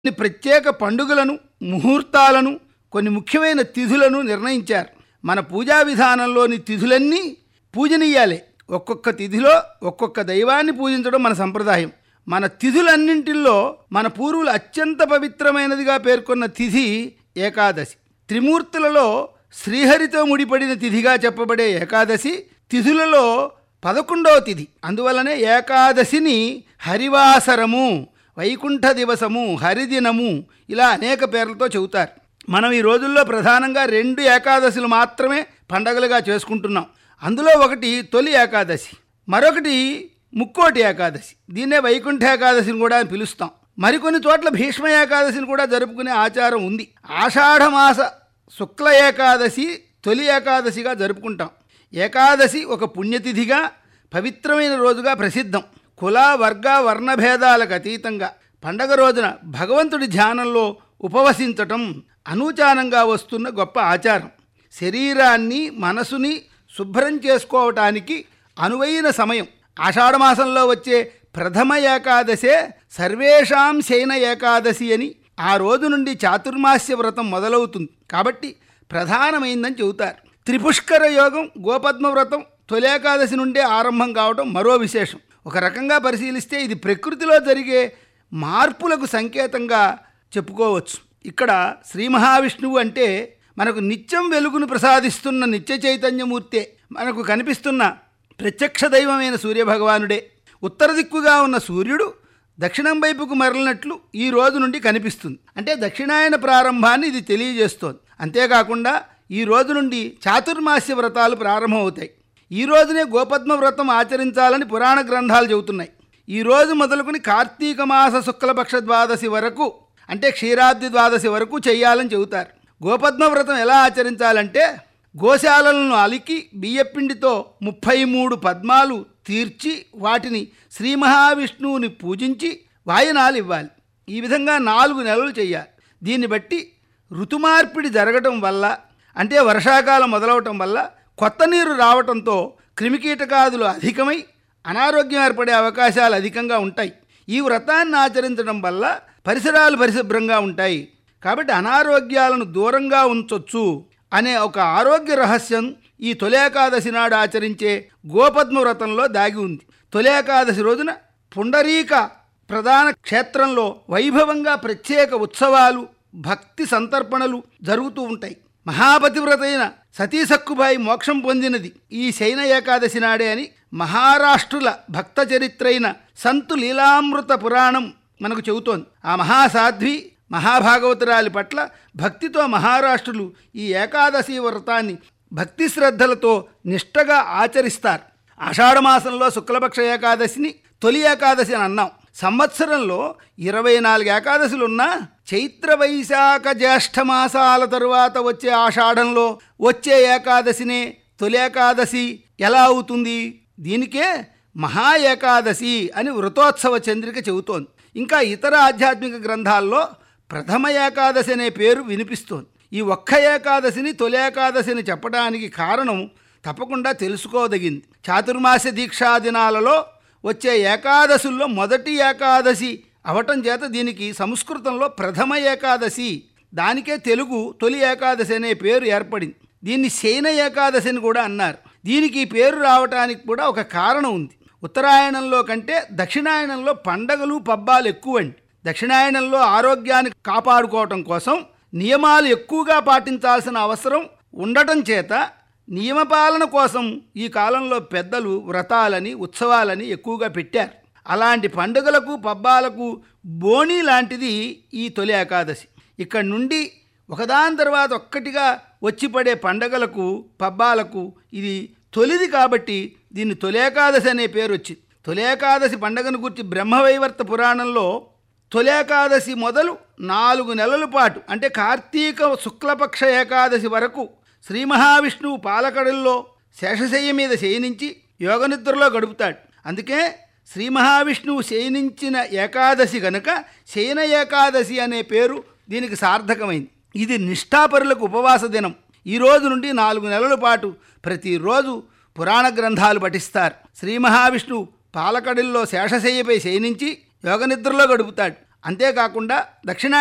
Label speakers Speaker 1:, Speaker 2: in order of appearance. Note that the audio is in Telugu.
Speaker 1: కొన్ని ప్రత్యేక పండుగలను ముహూర్తాలను కొన్ని ముఖ్యమైన తిథులను నిర్ణయించారు మన పూజా విధానంలోని తిథులన్నీ పూజనీయాలే ఒక్కొక్క తిథిలో ఒక్కొక్క దైవాన్ని పూజించడం మన సంప్రదాయం మన తిథులన్నింటిల్లో మన పూర్వులు అత్యంత పవిత్రమైనదిగా పేర్కొన్న తిథి ఏకాదశి త్రిమూర్తులలో శ్రీహరితో ముడిపడిన తిథిగా చెప్పబడే ఏకాదశి తిథులలో పదకొండవ తిథి అందువలనే ఏకాదశిని హరివాసరము వైకుంఠ దివసము హరిదినము ఇలా అనేక పేర్లతో చెబుతారు మనం ఈ రోజుల్లో ప్రధానంగా రెండు ఏకాదశులు మాత్రమే పండగలుగా చేసుకుంటున్నాం అందులో ఒకటి తొలి ఏకాదశి మరొకటి ముక్కోటి ఏకాదశి దీన్నే వైకుంఠ ఏకాదశిని కూడా అని పిలుస్తాం మరికొన్ని చోట్ల భీష్మ ఏకాదశిని కూడా జరుపుకునే ఆచారం ఉంది ఆషాఢమాస శుక్ల ఏకాదశి తొలి ఏకాదశిగా జరుపుకుంటాం ఏకాదశి ఒక పుణ్యతిథిగా పవిత్రమైన రోజుగా ప్రసిద్ధం కుల వర్గ వర్ణభేదాలకు అతీతంగా పండగ రోజున భగవంతుడి ధ్యానంలో ఉపవసించటం అనూచానంగా వస్తున్న గొప్ప ఆచారం శరీరాన్ని మనసుని శుభ్రం చేసుకోవటానికి అనువైన సమయం ఆషాఢమాసంలో వచ్చే ప్రథమ ఏకాదశే సర్వేషాం శయన ఏకాదశి అని ఆ రోజు నుండి చాతుర్మాస్య వ్రతం మొదలవుతుంది కాబట్టి ప్రధానమైందని చెబుతారు త్రిపుష్కర యోగం గోపద్మ వ్రతం తొలేకాదశి నుండే ఆరంభం కావడం మరో విశేషం ఒక రకంగా పరిశీలిస్తే ఇది ప్రకృతిలో జరిగే మార్పులకు సంకేతంగా చెప్పుకోవచ్చు ఇక్కడ శ్రీ మహావిష్ణువు అంటే మనకు నిత్యం వెలుగును ప్రసాదిస్తున్న నిత్య చైతన్యమూర్తే మనకు కనిపిస్తున్న ప్రత్యక్ష దైవమైన సూర్యభగవానుడే ఉత్తర దిక్కుగా ఉన్న సూర్యుడు దక్షిణం వైపుకు మరలినట్లు ఈ రోజు నుండి కనిపిస్తుంది అంటే దక్షిణాయన ప్రారంభాన్ని ఇది తెలియజేస్తోంది అంతేకాకుండా ఈ రోజు నుండి చాతుర్మాస్య వ్రతాలు ప్రారంభమవుతాయి ఈ రోజునే గోపద్మ వ్రతం ఆచరించాలని పురాణ గ్రంథాలు చెబుతున్నాయి ఈ రోజు మొదలుకొని కార్తీక మాస శుక్లపక్ష ద్వాదశి వరకు అంటే క్షీరాబ్ది ద్వాదశి వరకు చేయాలని చెబుతారు గోపద్మ వ్రతం ఎలా ఆచరించాలంటే గోశాలలను అలికి బియ్యపిండితో ముప్పై మూడు పద్మాలు తీర్చి వాటిని శ్రీ మహావిష్ణువుని పూజించి వాయనాలు ఇవ్వాలి ఈ విధంగా నాలుగు నెలలు చేయాలి దీన్ని బట్టి ఋతుమార్పిడి జరగటం వల్ల అంటే వర్షాకాలం మొదలవటం వల్ల కొత్త నీరు రావటంతో క్రిమికీటకాదులు అధికమై అనారోగ్యం ఏర్పడే అవకాశాలు అధికంగా ఉంటాయి ఈ వ్రతాన్ని ఆచరించడం వల్ల పరిసరాలు పరిశుభ్రంగా ఉంటాయి కాబట్టి అనారోగ్యాలను దూరంగా ఉంచొచ్చు అనే ఒక ఆరోగ్య రహస్యం ఈ తొలేకాదశి నాడు ఆచరించే గోపద్మ వ్రతంలో దాగి ఉంది తొలేకాదశి రోజున పుండరీక ప్రధాన క్షేత్రంలో వైభవంగా ప్రత్యేక ఉత్సవాలు భక్తి సంతర్పణలు జరుగుతూ ఉంటాయి మహాపతివ్రతైన సతీసక్కుబాయి మోక్షం పొందినది ఈ శయన ఏకాదశి నాడే అని మహారాష్ట్రుల భక్త చరిత్రైన సంతు లీలామృత పురాణం మనకు చెబుతోంది ఆ మహాసాధ్వి మహాభాగవతురాలి పట్ల భక్తితో మహారాష్ట్రులు ఈ ఏకాదశి వ్రతాన్ని భక్తి శ్రద్ధలతో నిష్టగా ఆచరిస్తారు ఆషాఢమాసంలో శుక్లపక్ష ఏకాదశిని తొలి ఏకాదశి అని అన్నాం సంవత్సరంలో ఇరవై నాలుగు ఏకాదశులున్నా చైత్ర వైశాఖ జ్యేష్ఠ మాసాల తరువాత వచ్చే ఆషాఢంలో వచ్చే ఏకాదశినే తొలి ఏకాదశి ఎలా అవుతుంది దీనికే మహా ఏకాదశి అని వృతోత్సవ చంద్రిక చెబుతోంది ఇంకా ఇతర ఆధ్యాత్మిక గ్రంథాల్లో ప్రథమ ఏకాదశి అనే పేరు వినిపిస్తోంది ఈ ఒక్క ఏకాదశిని తొలి ఏకాదశిని చెప్పడానికి కారణం తప్పకుండా తెలుసుకోదగింది చాతుర్మాస దీక్షా దినాలలో వచ్చే ఏకాదశుల్లో మొదటి ఏకాదశి అవటం చేత దీనికి సంస్కృతంలో ప్రథమ ఏకాదశి దానికే తెలుగు తొలి ఏకాదశి అనే పేరు ఏర్పడింది దీన్ని శయన ఏకాదశి అని కూడా అన్నారు దీనికి ఈ పేరు రావటానికి కూడా ఒక కారణం ఉంది ఉత్తరాయణంలో కంటే దక్షిణాయనంలో పండగలు పబ్బాలు ఎక్కువండి దక్షిణాయనంలో ఆరోగ్యాన్ని కాపాడుకోవటం కోసం నియమాలు ఎక్కువగా పాటించాల్సిన అవసరం ఉండటం చేత నియమపాలన కోసం ఈ కాలంలో పెద్దలు వ్రతాలని ఉత్సవాలని ఎక్కువగా పెట్టారు అలాంటి పండుగలకు పబ్బాలకు బోణి లాంటిది ఈ తొలి ఏకాదశి ఇక్కడ నుండి ఒకదాని తర్వాత ఒక్కటిగా వచ్చి పడే పండగలకు పబ్బాలకు ఇది తొలిది కాబట్టి దీన్ని తొలేకాదశి అనే పేరు వచ్చింది తొలేకాదశి పండగను గురించి బ్రహ్మవైవర్త పురాణంలో తొలేకాదశి మొదలు నాలుగు నెలల పాటు అంటే కార్తీక శుక్లపక్ష ఏకాదశి వరకు శ్రీ మహావిష్ణువు పాలకడల్లో శేషశయ్య మీద శయనించి యోగనిద్రలో గడుపుతాడు అందుకే శ్రీ మహావిష్ణువు శయనించిన ఏకాదశి గనుక శయన ఏకాదశి అనే పేరు దీనికి సార్థకమైంది ఇది నిష్ఠాపరులకు ఉపవాస దినం ఈ రోజు నుండి నాలుగు నెలల పాటు ప్రతిరోజు పురాణ గ్రంథాలు పఠిస్తారు శ్రీ మహావిష్ణువు పాలకడిల్లో శేషశయ్యపై శయనించి యోగనిద్రలో గడుపుతాడు అంతేకాకుండా దక్షిణా